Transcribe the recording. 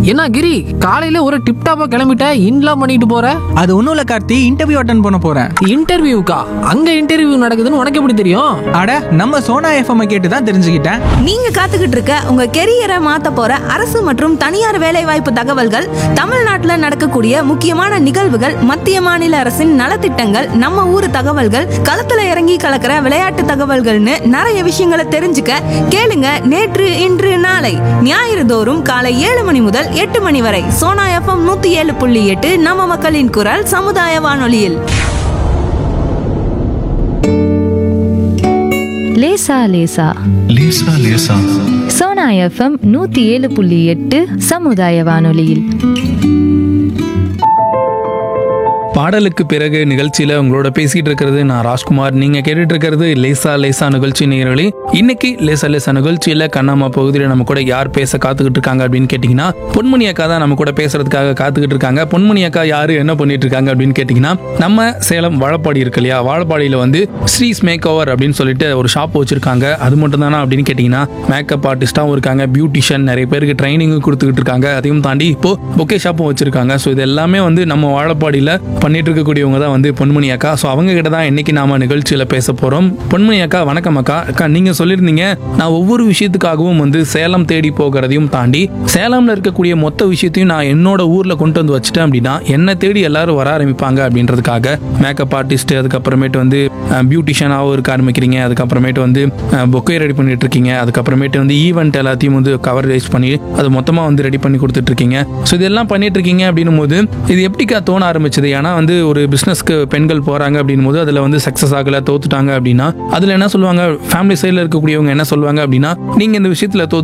என்ன கிரி காலையில ஒரு டிப் டாப்பா கிளம்பிட்ட இன்லாம் பண்ணிட்டு போற அது ஒன்றும் இல்லை கார்த்தி இன்டர்வியூ அட்டன் பண்ண போகிறேன் இன்டர்வியூக்கா அங்க இன்டர்வியூ நடக்குதுன்னு உனக்கு எப்படி தெரியும் அட நம்ம சோனா எஃப்எம் கேட்டு தான் தெரிஞ்சுக்கிட்டேன் நீங்க காத்துக்கிட்டு இருக்க உங்க கெரியரை மாத்த போற அரசு மற்றும் தனியார் வேலைவாய்ப்பு தகவல்கள் தமிழ்நாட்டுல நடக்கக்கூடிய முக்கியமான நிகழ்வுகள் மத்திய மாநில அரசின் நலத்திட்டங்கள் நம்ம ஊர் தகவல்கள் களத்துல இறங்கி கலக்கிற விளையாட்டு தகவல்கள்னு நிறைய விஷயங்களை தெரிஞ்சுக்க கேளுங்க நேற்று இன்று நாளை ஞாயிறு தோறும் காலை ஏழு மணி முதல் எட்டு மணி வரை சோனா எஃப்எம் நூத்தி ஏழு புள்ளி எட்டு நம்ம மக்களின் குரல் சமுதாய வானொலியில் லேசா லேசா லேசா லேசா சோனா எஃப்எம் நூத்தி ஏழு புள்ளி எட்டு சமுதாய வானொலியில் பாடலுக்கு பிறகு நிகழ்ச்சியில உங்களோட பேசிட்டு இருக்கிறது நான் ராஜ்குமார் நீங்க கேட்டுட்டு இருக்கிறது லேசா லேசா நிகழ்ச்சி நேயர்களே இன்னைக்கு லேசா லேசா நிகழ்ச்சியில கண்ணம்மா பகுதியில் நம்ம கூட யார் பேச காத்துக்கிட்டு இருக்காங்க அப்படின்னு கேட்டீங்கன்னா பொன்மணி அக்கா தான் நம்ம கூட பேசுறதுக்காக காத்துக்கிட்டு இருக்காங்க பொன்மணி அக்கா யாரு என்ன பண்ணிட்டு இருக்காங்க அப்படின்னு கேட்டீங்கன்னா நம்ம சேலம் வாழப்பாடி இருக்கு இல்லையா வாழப்பாடியில வந்து ஸ்ரீஸ் மேக் ஓவர் அப்படின்னு சொல்லிட்டு ஒரு ஷாப் வச்சிருக்காங்க அது மட்டும் தானா அப்படின்னு கேட்டீங்கன்னா மேக்கப் ஆர்டிஸ்டாவும் இருக்காங்க பியூட்டிஷியன் நிறைய பேருக்கு ட்ரைனிங்கும் கொடுத்துக்கிட்டு இருக்காங்க அதையும் தாண்டி இப்போ பொக்கே ஷாப்பும் வச்சிருக்காங்க ஸோ இது எல்லாமே வந்து நம்ம வாழப்பாடியில் பண்ணிட்டு இருக்கக்கூடியவங்க தான் வந்து பொன்மணி அக்கா ஸோ அவங்க கிட்ட தான் இன்னைக்கு நாம நிகழ்ச்சியில் பேச போறோம் பொன்மணி அக்கா வணக்கம் அக்கா அக்கா நீங்க சொல்லியிருந்தீங்க நான் ஒவ்வொரு விஷயத்துக்காகவும் வந்து சேலம் தேடி போகிறதையும் தாண்டி சேலம்ல இருக்கக்கூடிய மொத்த விஷயத்தையும் நான் என்னோட ஊர்ல கொண்டு வந்து வச்சுட்டேன் அப்படின்னா என்னை தேடி எல்லாரும் வர ஆரம்பிப்பாங்க அப்படின்றதுக்காக மேக்கப் ஆர்டிஸ்ட் அதுக்கப்புறமேட்டு வந்து பியூட்டிஷியனாகவும் இருக்க ஆரம்பிக்கிறீங்க அதுக்கப்புறமேட்டு வந்து பொக்கே ரெடி பண்ணிட்டு இருக்கீங்க அதுக்கப்புறமேட்டு வந்து ஈவெண்ட் எல்லாத்தையும் வந்து கவரேஜ் பண்ணி அது மொத்தமாக வந்து ரெடி பண்ணி கொடுத்துட்டு இருக்கீங்க ஸோ இதெல்லாம் பண்ணிட்டு இருக்கீங்க அப்படின்னும் போது இது எப்படிக்கா தோண ஆரம்பிச்சது ஏன்னா வந்து ஒரு பிஸ்னஸ்க்கு பெண்கள் போகிறாங்க அப்படின்னும் போது அதில் வந்து சக்ஸஸ் ஆகலை தோத்துட்டாங்க அப்படின்னா அதில் என்ன சொல்லுவாங்க ஃபேமிலி சைடில் இருக்கக்கூடியவங்க என்ன சொல்லுவாங்க அப்படின்னா நீங்கள் இந்த விஷயத்தில் தோத்து